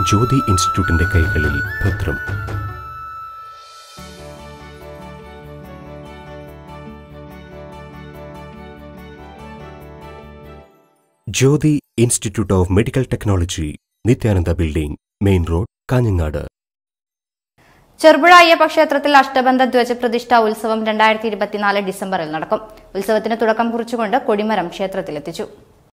ജ്യോതി ഇൻസ്റ്റിറ്റ്യൂട്ടിന്റെ കൈകളിൽ ഭദ്രം Jyothi institute of medical technology Nithyananda building main road Kanhangad Cherupuzha Ayyappa ക്ഷേത്രത്തിൽ അഷ്ടബന്ധ ധ്വജ പ്രതിഷ്ഠാ ഉത്സവം രണ്ടായിരത്തി ഇരുപത്തിനാല് ഡിസംബറിൽ നടക്കും ഉത്സവത്തിന് തുടക്കം കുറിച്ചുകൊണ്ട് കൊടിമരം ക്ഷേത്രത്തിലെത്തിച്ചു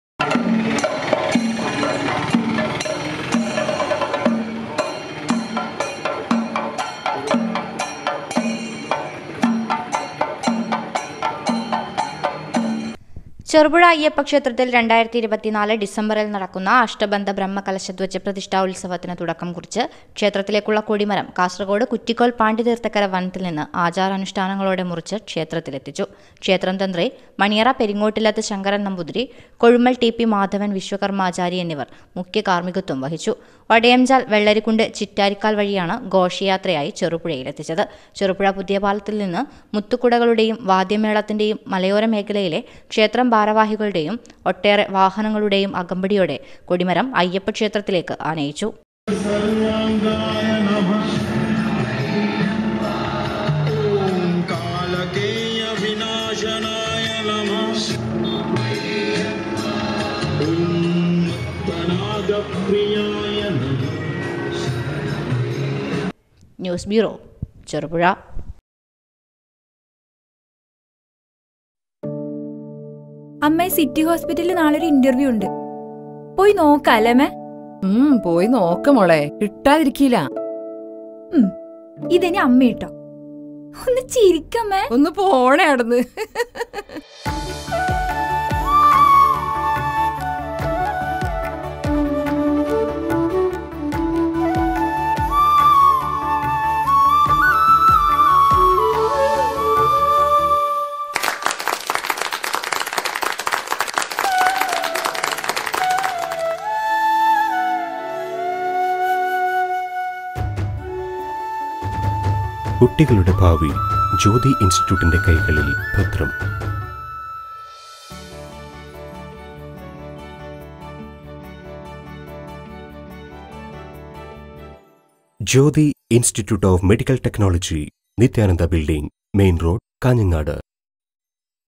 ചെറുപുഴ അയ്യപ്പ ക്ഷേത്രത്തിൽ രണ്ടായിരത്തി ഇരുപത്തിനാല് ഡിസംബറിൽ നടക്കുന്ന അഷ്ടബന്ധ ബ്രഹ്മകലശധ്വജ പ്രതിഷ്ഠാ ഉത്സവത്തിന് തുടക്കം കുറിച്ച് ക്ഷേത്രത്തിലേക്കുള്ള കൊടിമരം കാസർഗോഡ് കുറ്റിക്കോൽ പാണ്ഡിതീർത്ഥക്കര വനത്തിൽ നിന്ന് ആചാരാനുഷ്ഠാനങ്ങളോടെ മുറിച്ച് ക്ഷേത്രത്തിലെത്തിച്ചു ക്ഷേത്രം തന്ത്രി മണിയറ പെരിങ്ങോട്ടിലത്ത് ശങ്കരൻ നമ്പൂതിരി കൊഴുമൽ ടി പി മാധവൻ വിശ്വകർമാചാരി എന്നിവർ മുഖ്യ കാർമ്മികത്വം വഹിച്ചു വടയംചാൽ വെള്ളരിക്കുണ്ട് ചിറ്റാരിക്കാൽ വഴിയാണ് ഘോഷയാത്രയായി ചെറുപുഴയിലെത്തിച്ചത് ചെറുപുഴ പുതിയ പാലത്തിൽ നിന്ന് മുത്തുകുടകളുടെയും വാദ്യമേളത്തിന്റെയും മലയോര മേഖലയിലെ ക്ഷേത്രം ഭാരവാഹികളുടെയും ഒട്ടേറെ വാഹനങ്ങളുടെയും അകമ്പടിയോടെ കൊടിമരം അയ്യപ്പ ക്ഷേത്രത്തിലേക്ക് ആനയിച്ചു ॐ कालकेयविनाशनाय नमः ॐ तनादप्रियाय नमः ന്യൂസ് ബ്യൂറോ ചെറുപുഴ അമ്മേ സിറ്റി ഹോസ്പിറ്റലിൽ നാളെ ഒരു ഇന്റർവ്യൂ ഉണ്ട് പോയി നോക്കാല്ലേ അമ്മേ ഉം പോയി നോക്ക് മോളെ കിട്ടാതിരിക്കില്ല ഇതെനി അമ്മ കേട്ടോ ഒന്ന് ചിരിക്കമ്മേ ഒന്ന് പോണേ അവിടുന്ന് കുട്ടികളുടെ ഭാവി ജ്യോതി ഇൻസ്റ്റിറ്റ്യൂട്ടിന്റെ കൈകളിൽ ഭദ്രം Jyothi institute of medical technology Nithyananda building main road Kanhangad